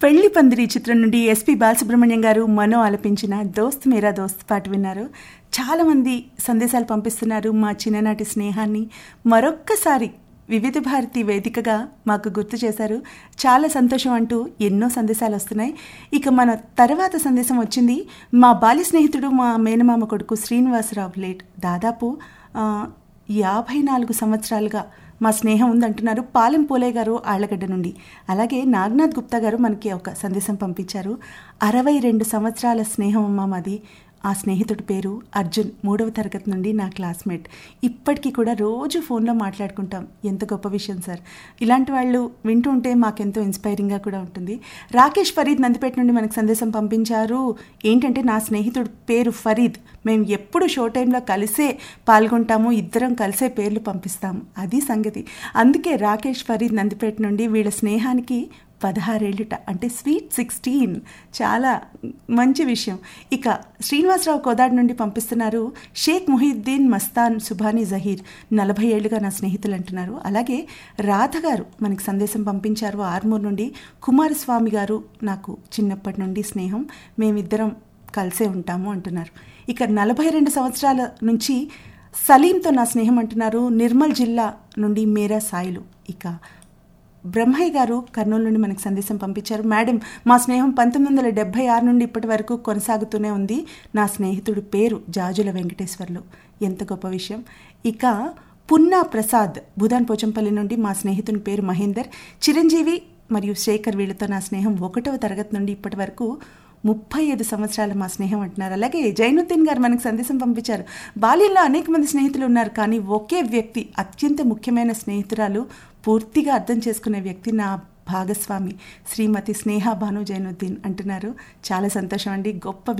పెళ్లి పందిరి చిత్రం నుండి ఎస్పి బాలసుబ్రహ్మణ్యం గారు మనో ఆలపించిన దోస్త్ మేరా దోస్త్ పాట విన్నారు చాలామంది సందేశాలు పంపిస్తున్నారు మా చిన్ననాటి స్నేహాన్ని మరొక్కసారి వివిధ భారతి వేదికగా మాకు గుర్తు చేశారు చాలా సంతోషం అంటూ ఎన్నో సందేశాలు వస్తున్నాయి ఇక మన తర్వాత సందేశం వచ్చింది మా బాల్య స్నేహితుడు మా మేనమామ కొడుకు శ్రీనివాసరావు లేట్ దాదాపు ఆ, యాభై నాలుగు సంవత్సరాలుగా మా స్నేహం ఉందంటున్నారు పాలెం పోలే గారు ఆళ్లగడ్డ నుండి అలాగే నాగనాథ్ గుప్తా గారు మనకి ఒక సందేశం పంపించారు అరవై రెండు సంవత్సరాల స్నేహం అమ్మ మాది ఆ స్నేహితుడి పేరు అర్జున్ మూడవ తరగతి నుండి నా క్లాస్మేట్ ఇప్పటికీ కూడా రోజు ఫోన్లో మాట్లాడుకుంటాం ఎంత గొప్ప విషయం సార్ ఇలాంటి వాళ్ళు వింటూ ఉంటే మాకెంతో ఇన్స్పైరింగ్గా కూడా ఉంటుంది రాకేష్ ఫరీద్ నందిపేట నుండి మనకు సందేశం పంపించారు ఏంటంటే నా స్నేహితుడు పేరు ఫరీద్ మేము ఎప్పుడు షో టైంలో కలిసే పాల్గొంటాము ఇద్దరం కలిసే పేర్లు పంపిస్తాము అది సంగతి అందుకే రాకేష్ ఫరీద్ నందిపేట నుండి వీళ్ళ స్నేహానికి పదహారేళ్ళుట అంటే స్వీట్ సిక్స్టీన్ చాలా మంచి విషయం ఇక శ్రీనివాసరావు కోదాడు నుండి పంపిస్తున్నారు షేక్ ముహిద్దీన్ మస్తాన్ సుభానీ జహీర్ నలభై ఏళ్ళుగా నా స్నేహితులు అంటున్నారు అలాగే రాధ గారు మనకి సందేశం పంపించారు ఆర్మూర్ నుండి కుమారస్వామి గారు నాకు చిన్నప్పటి నుండి స్నేహం మేమిద్దరం కలిసే ఉంటాము అంటున్నారు ఇక నలభై రెండు సంవత్సరాల నుంచి సలీంతో నా స్నేహం అంటున్నారు నిర్మల్ జిల్లా నుండి మేరా సాయిలు ఇక బ్రహ్మయ్య గారు కర్నూలు నుండి మనకు సందేశం పంపించారు మేడం మా స్నేహం పంతొమ్మిది వందల డెబ్బై ఆరు నుండి ఇప్పటి వరకు కొనసాగుతూనే ఉంది నా స్నేహితుడి పేరు జాజుల వెంకటేశ్వర్లు ఎంత గొప్ప విషయం ఇక పున్నా ప్రసాద్ భూదాన్ పోచంపల్లి నుండి మా స్నేహితుని పేరు మహేందర్ చిరంజీవి మరియు శేఖర్ వీళ్ళతో నా స్నేహం ఒకటవ తరగతి నుండి ఇప్పటి వరకు ముప్పై ఐదు సంవత్సరాల మా స్నేహం అంటున్నారు అలాగే జైనుద్దీన్ గారు మనకు సందేశం పంపించారు బాల్యంలో అనేక మంది స్నేహితులు ఉన్నారు కానీ ఒకే వ్యక్తి అత్యంత ముఖ్యమైన స్నేహితురాలు పూర్తిగా అర్థం చేసుకునే వ్యక్తి నా భాగస్వామి శ్రీమతి స్నేహ భాను జైనుద్దీన్ అంటున్నారు చాలా సంతోషం అండి గొప్ప